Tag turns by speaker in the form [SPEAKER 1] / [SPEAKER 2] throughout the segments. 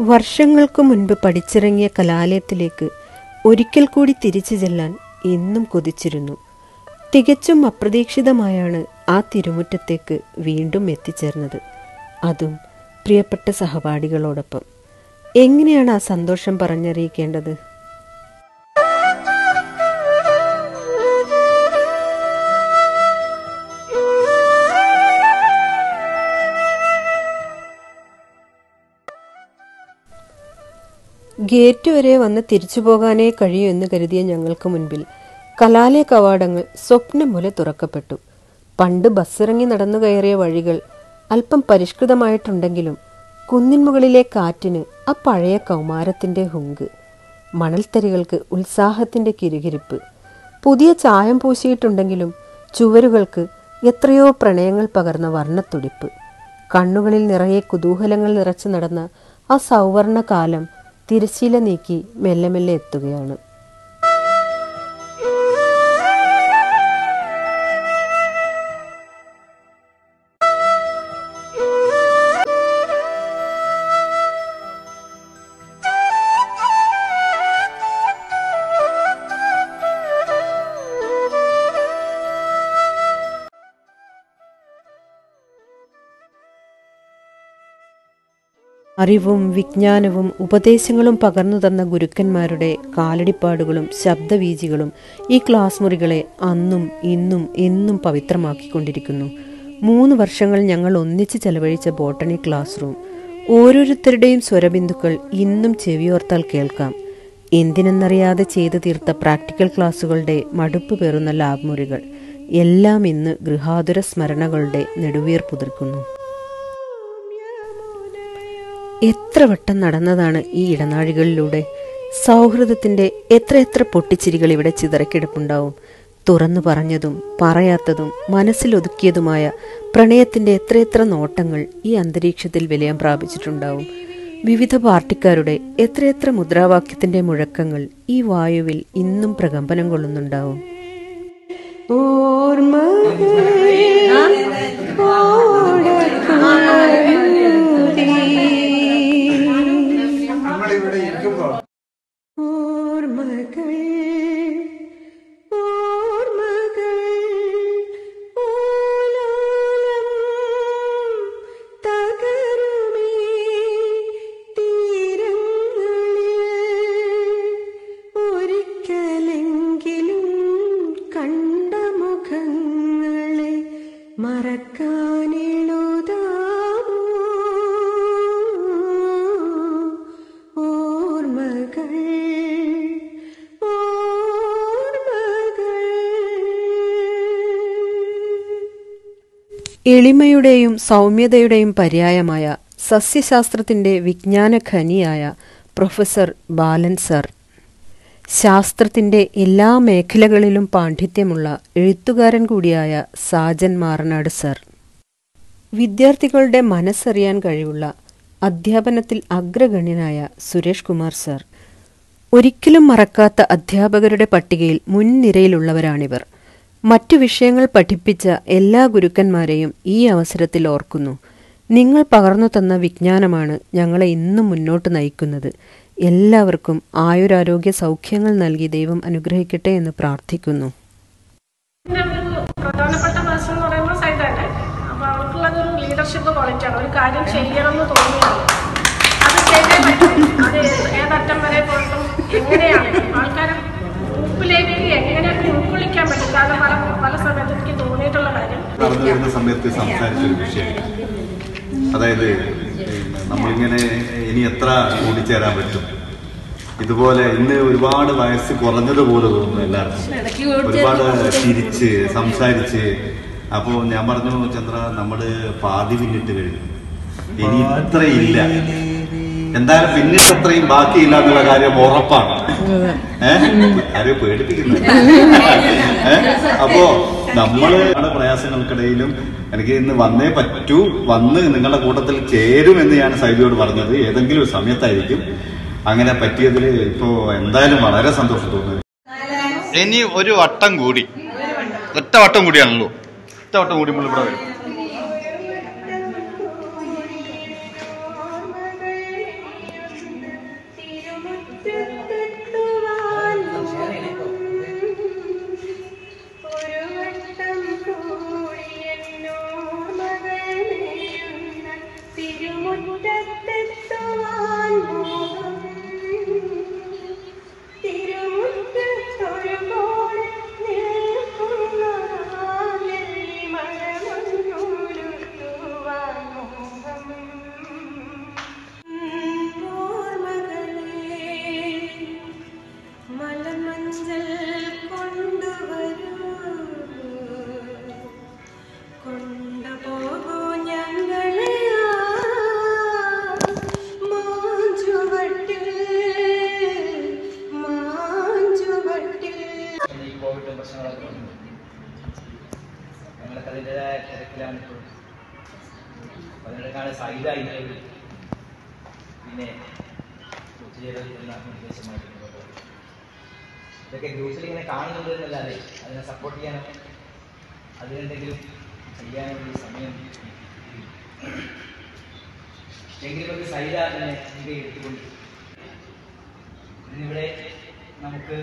[SPEAKER 1] വർഷങ്ങൾക്ക് മുൻപ് പഠിച്ചിറങ്ങിയ കലാലയത്തിലേക്ക് ഒരിക്കൽ കൂടി തിരിച്ചു ചെല്ലാൻ എന്നും കൊതിച്ചിരുന്നു തികച്ചും അപ്രതീക്ഷിതമായാണ് ആ തിരുമുറ്റത്തേക്ക് വീണ്ടും എത്തിച്ചേർന്നത് അതും പ്രിയപ്പെട്ട സഹപാഠികളോടൊപ്പം എങ്ങനെയാണ് ആ സന്തോഷം പറഞ്ഞറിയിക്കേണ്ടത് ഗേറ്റ് വരെ വന്ന് തിരിച്ചു പോകാനേ കഴിയൂ എന്ന് കരുതിയ ഞങ്ങൾക്ക് മുൻപിൽ കലാലയ കവാടങ്ങൾ സ്വപ്നം പോലെ തുറക്കപ്പെട്ടു പണ്ട് ബസ്സിറങ്ങി നടന്നു കയറിയ വഴികൾ അല്പം പരിഷ്കൃതമായിട്ടുണ്ടെങ്കിലും കുന്നിൻ മുകളിലെ കാറ്റിന് ആ പഴയ കൗമാരത്തിന്റെ ഹുങ്ക് മണൽത്തരികൾക്ക് ഉത്സാഹത്തിന്റെ കിരുകിരിപ്പ് പുതിയ ചായം പൂശിയിട്ടുണ്ടെങ്കിലും ചുവരുകൾക്ക് എത്രയോ പ്രണയങ്ങൾ പകർന്ന വർണ്ണത്തുടിപ്പ് കണ്ണുകളിൽ നിറയെ കുതൂഹലങ്ങൾ നിറച്ചു നടന്ന ആ സൗവർണ കാലം തിരശീല നീക്കി മെല്ലെ മെല്ലെ എത്തുകയാണ് അറിവും വിജ്ഞാനവും ഉപദേശങ്ങളും പകർന്നു തന്ന ഗുരുക്കന്മാരുടെ കാലടിപ്പാടുകളും ശബ്ദവീചികളും ഈ ക്ലാസ് മുറികളെ അന്നും ഇന്നും എന്നും പവിത്രമാക്കിക്കൊണ്ടിരിക്കുന്നു മൂന്ന് വർഷങ്ങൾ ഞങ്ങൾ ഒന്നിച്ച് ചെലവഴിച്ച ബോട്ടണി ക്ലാസ് റൂം ഓരോരുത്തരുടെയും സ്വരബിന്ദുക്കൾ ഇന്നും ചെവിയോർത്താൽ കേൾക്കാം എന്തിനെന്നറിയാതെ ചെയ്തു തീർത്ത പ്രാക്ടിക്കൽ ക്ലാസുകളുടെ മടുപ്പ് പേറുന്ന ലാബ് മുറികൾ എല്ലാം ഇന്ന് ഗൃഹാതുര സ്മരണകളുടെ നെടുവീർ പുതിർക്കുന്നു എത്ര വട്ടം നടന്നതാണ് ഈ ഇടനാഴികളിലൂടെ സൗഹൃദത്തിന്റെ എത്രയെത്ര പൊട്ടിച്ചിരികൾ ഇവിടെ ചിതറക്കിടപ്പുണ്ടാവും തുറന്നു പറഞ്ഞതും പറയാത്തതും മനസ്സിലൊതുക്കിയതുമായ പ്രണയത്തിന്റെ എത്രയെത്ര നോട്ടങ്ങൾ ഈ അന്തരീക്ഷത്തിൽ വിലയം പ്രാപിച്ചിട്ടുണ്ടാവും വിവിധ പാർട്ടിക്കാരുടെ എത്രയെത്ര മുദ്രാവാക്യത്തിന്റെ മുഴക്കങ്ങൾ ഈ വായുവിൽ ഇന്നും പ്രകമ്പനം കൊള്ളുന്നുണ്ടാവും
[SPEAKER 2] നമ്മളിവിടെ ഇരിക്കുമ്പോൾ
[SPEAKER 1] ഓർമ്മകൾ ഓർമ്മകൾ ഓലോലം തകരുമേ തീരങ്ങളിൽ ഒരിക്കലെങ്കിലും കണ്ട മുഖങ്ങളെ മറക്കാനെഴുതാമോ ഓർമ്മകൾ ഓർമ്മകൾ എളിമയുടെയും സൗമ്യതയുടെയും പര്യായമായ സസ്യശാസ്ത്രത്തിന്റെ വിജ്ഞാന ഖനിയായ പ്രൊഫസർ ബാലൻ സർ ശാസ്ത്രത്തിന്റെ എല്ലാ മേഖലകളിലും പാണ്ഡിത്യമുള്ള എഴുത്തുകാരൻ കൂടിയായ സാജൻ മാറനാട് സർ വിദ്യാർത്ഥികളുടെ മനസ്സറിയാൻ കഴിവുള്ള അധ്യാപനത്തിൽ അഗ്രഗണ്യനായ സുരേഷ് കുമാർ സർ ഒരിക്കലും മറക്കാത്ത അധ്യാപകരുടെ പട്ടികയിൽ മുൻനിരയിലുള്ളവരാണിവർ മറ്റു വിഷയങ്ങൾ പഠിപ്പിച്ച എല്ലാ ഗുരുക്കന്മാരെയും ഈ അവസരത്തിൽ ഓർക്കുന്നു നിങ്ങൾ പകർന്നു തന്ന വിജ്ഞാനമാണ് ഞങ്ങളെ ഇന്നും മുന്നോട്ട് നയിക്കുന്നത് എല്ലാവർക്കും ആയുരാരോഗ്യ സൗഖ്യങ്ങൾ നൽകി ദൈവം അനുഗ്രഹിക്കട്ടെ എന്ന് പ്രാർത്ഥിക്കുന്നു
[SPEAKER 3] പിന്നെ ഒരു പ്രധാനപ്പെട്ട പേഴ്സൺ എന്ന് പറയുമ്പോൾ സൈതാന്റെ അപ്പൊ അവർക്കുള്ളത് ഒരു ലീഡർഷിപ്പ് ക്വാളിറ്റി ആണ് ഒരു കാര്യം ചെയ്യണം എന്ന് തോന്നിയാണ് അത് ചെയ്തേ പറ്റും അത് ഏതറ്റം വരെ പോയിട്ടും എങ്ങനെയാണ് ആൾക്കാരെ ഗ്രൂപ്പിലേക്ക് എങ്ങനെ ഉൾക്കൊള്ളിക്കാൻ പറ്റും കാരണം പല പല സമയത്ത് എനിക്ക് തോന്നിയിട്ടുള്ള കാര്യം
[SPEAKER 4] നടന്നു വരുന്ന സമയത്ത് സംസാരിച്ചൊരു വിഷയം അതായത് നമ്മളിങ്ങനെ ഇനി എത്ര കൂടിച്ചേരാൻ പറ്റും ഇതുപോലെ ഇന്ന് ഒരുപാട് വയസ്സ് കുറഞ്ഞതുപോലെ തോന്നുന്നു എല്ലാവർക്കും ഒരുപാട് ചിരിച്ച് സംസാരിച്ച് അപ്പോൾ ഞാൻ പറഞ്ഞു ചന്ദ്ര നമ്മള് പാതി പിന്നിട്ട് കഴിഞ്ഞു ഇനി ഇത്രയില്ല എന്തായാലും പിന്നീട് അത്രയും ബാക്കിയില്ല എന്നുള്ള കാര്യം ഉറപ്പാണ് ഏഹ് ആരെയും പേടിപ്പിക്കുന്നു ഏഹ് അപ്പോ നമ്മള് നമ്മുടെ പ്രയാസങ്ങൾക്കിടയിലും എനിക്ക് ഇന്ന് വന്നേ പറ്റൂ വന്ന് നിങ്ങളുടെ കൂട്ടത്തിൽ ചേരും എന്ന് ഞാൻ സൈദിയോട് പറഞ്ഞത് ഏതെങ്കിലും ഒരു സമയത്തായിരിക്കും അങ്ങനെ പറ്റിയതിൽ ഇപ്പോ എന്തായാലും വളരെ സന്തോഷം തോന്നുന്നു
[SPEAKER 5] ഇനി ഒരു വട്ടം കൂടി ഒറ്റ വട്ടം കൂടിയാണല്ലോ ഒറ്റ വട്ടം കൂടി നമ്മൾ ഇവിടെ വരും
[SPEAKER 2] അതിൻ്റെതായ തിരക്കിലാണ് ഇപ്പോൾ അപ്പോൾ അതിനിടയ്ക്കാണ് സൈഡായി പിന്നെ ഒത്തുചേരൽ എന്ന നിർദ്ദേശമായിട്ട് മുന്നോട്ട് വന്നത്. ഇതൊക്കെ ഗ്രൂപ്പിൽ ഇങ്ങനെ കാണുന്നുണ്ട് എന്നല്ലാതെ അതിനെ സപ്പോർട്ട് ചെയ്യാനോ അതിനെന്തെങ്കിലും ചെയ്യാനുള്ള സമയം എങ്കിലും ഒരു സൈഡ തന്നെ മുൻകൈ എടുത്തുകൊണ്ട് ഇന്നിവിടെ നമുക്ക്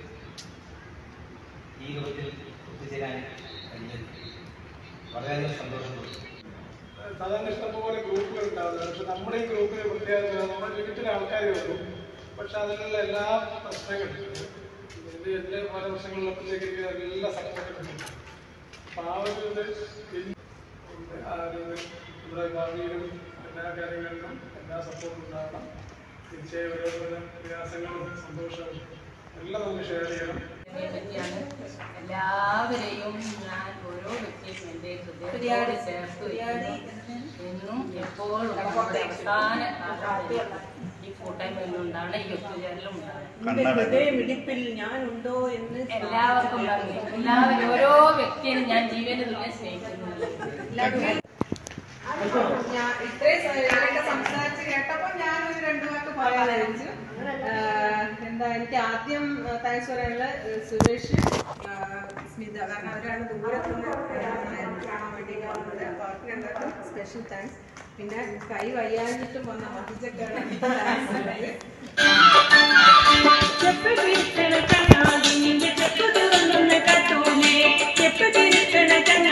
[SPEAKER 2] ഈ രൂപത്തിൽ ഒത്തുചേരാൻ കഴിഞ്ഞത് വളരെയധികം സന്തോഷമുണ്ട്
[SPEAKER 6] സാധാരണ ഇഷ്ടംപോലെ ഗ്രൂപ്പുകൾ ഉണ്ടാവുന്നത് പക്ഷെ നമ്മുടെ ഈ ഗ്രൂപ്പിൽ പ്രത്യേകത നമ്മുടെ ലിമിറ്റിൽ ആൾക്കാരേ ഉള്ളൂ പക്ഷെ അതിനുള്ള എല്ലാ പ്രശ്നങ്ങളും ഇത് എൻ്റെ പല പ്രശ്നങ്ങളിലപ്പോഴത്തേക്ക് എനിക്ക് എല്ലാ സപ്പോർട്ടും കിട്ടും അപ്പൊ ആ ഒരു ഇത് വലിയ- ആ ഒരു ഇത് ഇവിടെ ഭാവിയിലും എല്ലാ കാര്യങ്ങളിലും എല്ലാ സപ്പോർട്ടും ഉണ്ടാവണം തീർച്ചയായും ഓരോരോ പ്രയാസങ്ങളും സന്തോഷവും എല്ലാം നമുക്ക് ഷെയർ ചെയ്യണം
[SPEAKER 7] പറ്റിയാണ് എല്ലാവരെയും ഞാൻ ഓരോ വ്യക്തിയും എൻ്റെ ഹൃദയത്തോട് ചേർത്ത് വയ്ക്കുന്നു. എന്നും എപ്പോഴും നമ്മുടെ അവസാന കാലത്ത് ഈ കൂട്ടായ്മ ഉണ്ടാണ് ഈ ഒത്തുചേരലും ഉണ്ടാണ്
[SPEAKER 8] ഹൃദയമിടിപ്പിൽ ഞാനുണ്ടോ എന്ന്
[SPEAKER 7] എല്ലാവർക്കും നന്ദി എല്ലാവരും ഓരോ വ്യക്തിയും ഞാൻ ജീവന് തുല്യം സ്നേഹിക്കുന്നുണ്ട്
[SPEAKER 8] ഞാൻ ഇത്രയും സ- ഇവരൊക്കെ സംസാരിച്ച് കേട്ടപ്പോൾ ഞാനൊരു രണ്ടു വാക്ക് പറയാൻ വിചാരിച്ചു ആഹ് എന്താ എനിക്ക് ആദ്യം താങ്ക്സ് പറയാനുള്ള ഏഹ് സുരേഷ് ആഹ് സ്മിത കാരണം അവരാണ് ദൂരത്ത് നിന്ന് കാണാൻ വേണ്ടി വന്നത് അപ്പൊ അവർക്ക് രണ്ടാൾക്കും സ്പെഷ്യൽ താങ്ക്സ് പിന്നെ കൈ വയ്യാഞ്ഞിട്ടും വന്ന മഹിജക്കാണ് താങ്ക്സ് ഉള്ളത്
[SPEAKER 9] చెప్పి కన్నా చెప్పు కన్నా